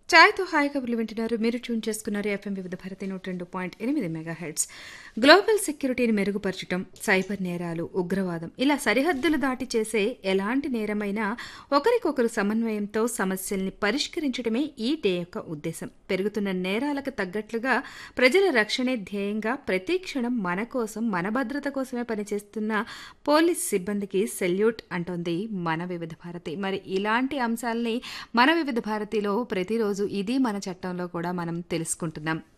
ఛాయ్తో hi కబుర్లు వింటున్నారు మీరు ట్యూన్ చేసుకున్నారు ఎఫ్ఎం వివిధ భారతి నూట రెండు పాయింట్ ఎనిమిది మెగా హెడ్స్ గ్లోబల్ సెక్యూరిటీని మెరుగుపరచడం సైబర్ నేరాలు ఉగ్రవాదం ఇలా సరిహద్దులు దాటి చేసే ఎలాంటి నేరమైనా ఒకరికొకరు సమన్వయంతో సమస్యల్ని పరిష్కరించడమే ఈ డే యొక్క ఉద్దేశం పెరుగుతున్న నేరాలకు తగ్గట్లుగా ప్రజల రక్షణే ధ్యేయంగా ప్రతి క్షణం మన కోసం మన భద్రత కోసమే పనిచేస్తున్న పోలీస్ సిబ్బందికి సెల్యూట్ అంటోంది మన వివిధ భారతి మరి ఇలాంటి అంశాలని మన వివిధ భారతిలో ప్రతిరోజు ఇది మన చట్టంలో కూడా మనం తెలుసుకుంటున్నాం